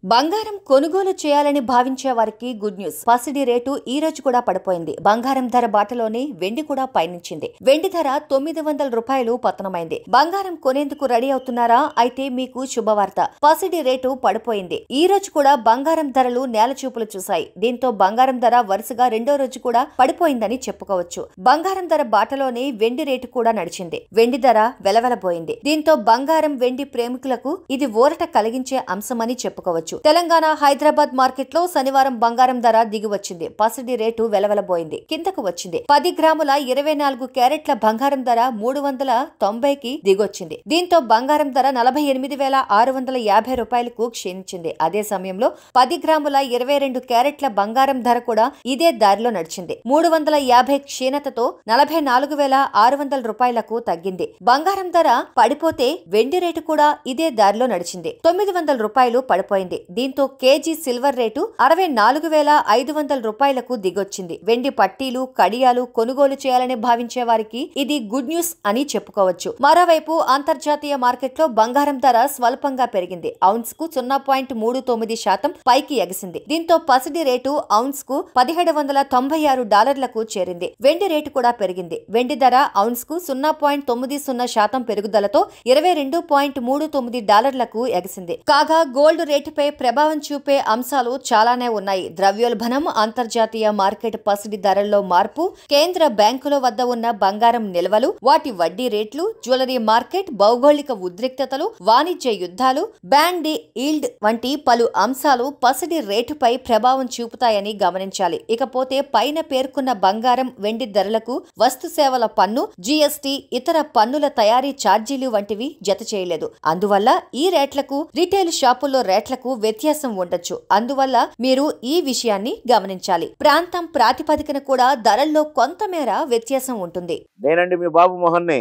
బంగారం కొనుగోలు చేయాలని భావించే వారికి గుడ్ న్యూస్ పసిడి రేటు ఈ రోజు కూడా పడిపోయింది బంగారం ధర బాటలోనే వెండి కూడా పయనించింది వెండి ధర తొమ్మిది వందల రూపాయలు పతనమైంది బంగారం కొనేందుకు రెడీ అవుతున్నారా అయితే మీకు శుభవార్త పసిడి రేటు పడిపోయింది ఈ రోజు కూడా బంగారం ధరలు నేల చూపులు చూశాయి దీంతో బంగారం ధర వరుసగా రెండో రోజు కూడా పడిపోయిందని చెప్పుకోవచ్చు బంగారం ధర బాటలోనే వెండి రేటు కూడా నడిచింది వెండి ధర వెలవెలబోయింది దీంతో బంగారం వెండి ప్రేమికులకు ఇది ఊరట కలిగించే అంశమని చెప్పుకోవచ్చు తెలంగాణ హైదరాబాద్ మార్కెట్ లో శనివారం బంగారం ధర దిగి వచ్చింది పసిడి రేటు వెలవెలబోయింది కిందకు వచ్చింది పది గ్రాముల ఇరవై నాలుగు క్యారెట్ల బంగారం ధర మూడు వందల తొంభైకి దిగొచ్చింది దీంతో బంగారం ధర నలభై ఎనిమిది వేల ఆరు వందల యాభై రూపాయలకు క్షీణించింది అదే సమయంలో పది గ్రాముల ఇరవై రెండు క్యారెట్ల బంగారం ధర కూడా ఇదే దారిలో నడిచింది మూడు వందల యాభై క్షీణతతో నలభై నాలుగు వేల ఆరు వందల రూపాయలకు తగ్గింది బంగారం ధర పడిపోతే వెండి రేటు కూడా ఇదే దారిలో నడిచింది తొమ్మిది వందల రూపాయలు పడిపోయింది దీంతో కేజీ సిల్వర్ రేటు అరవై నాలుగు వేల ఐదు వందల రూపాయలకు దిగొచ్చింది వెండి పట్టీలు కడియాలు కొనుగోలు చేయాలని భావించే వారికి ఇది గుడ్ న్యూస్ అని చెప్పుకోవచ్చు మరోవైపు అంతర్జాతీయ మార్కెట్లో బంగారం ధర స్వల్పంగా పెరిగింది ఔన్స్ కు సున్నా పాయింట్ మూడు తొమ్మిది శాతం పైకి ఎగిసింది దీంతో పసిడి రేటు ఔన్స్ కు పదిహేడు వందల తొంభై ఆరు డాలర్లకు చేరింది వెండి రేటు కూడా పెరిగింది వెండి ధర ఔన్స్ కు సున్నా పాయింట్ తొమ్మిది సున్నా శాతం పెరుగుదలతో ఇరవై రెండు పాయింట్ మూడు తొమ్మిది డాలర్లకు ఎగిసింది కాగా గోల్డ్ రేటుపై ప్రభావం చూపే అంశాలు చాలానే ఉన్నాయి ద్రవ్యోల్బణం అంతర్జాతీయ మార్కెట్ పసిడి ధరల్లో మార్పు కేంద్ర బ్యాంకుల వద్ద ఉన్న బంగారం నిల్వలు వాటి వడ్డీ రేట్లు జ్యువెలరీ మార్కెట్ భౌగోళిక ఉద్రిక్తతలు వాణిజ్య యుద్ధాలు బ్యాండ్ ఈల్డ్ వంటి పలు అంశాలు పసిడి రేటుపై ప్రభావం చూపుతాయని గమనించాలి ఇకపోతే పైన పేర్కొన్న బంగారం వెండి ధరలకు వస్తు సేవల పన్ను జీఎస్టీ ఇతర పన్నుల తయారీ ఛార్జీలు వంటివి జత చేయలేదు అందువల్ల ఈ రేట్లకు రిటైల్ షాపుల్లో రేట్లకు వ్యత్యాసం ఉండొచ్చు అందువల్ల మీరు ఈ విషయాన్ని గమనించాలి ప్రాంతం ప్రాతిపదికన కూడా ధరల్లో కొంతమేర వ్యత్యాసం ఉంటుంది నేనండి మీ బాబు మోహన్ని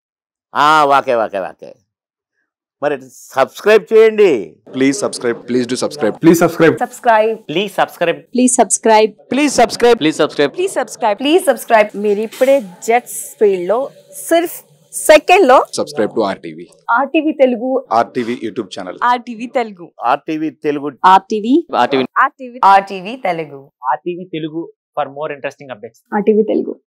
ఆ, వాకే వాకే వాకే మరి సబ్స్క్రైబ్ చేయండి Please subscribe. Please do subscribe. Please subscribe. subscribe please subscribe please subscribe please subscribe please subscribe please subscribe please subscribe మీరు ఇప్పుడే జెట్స్ ఫీల్డ్ లో సిర్ఫ్ సెకండ్ లో Subscribe to RTV. RTV Telugu RTV YouTube channel. RTV Telugu RTV Telugu RTV RTV RTV RTV Telugu RTV Telugu for more interesting updates RTV Telugu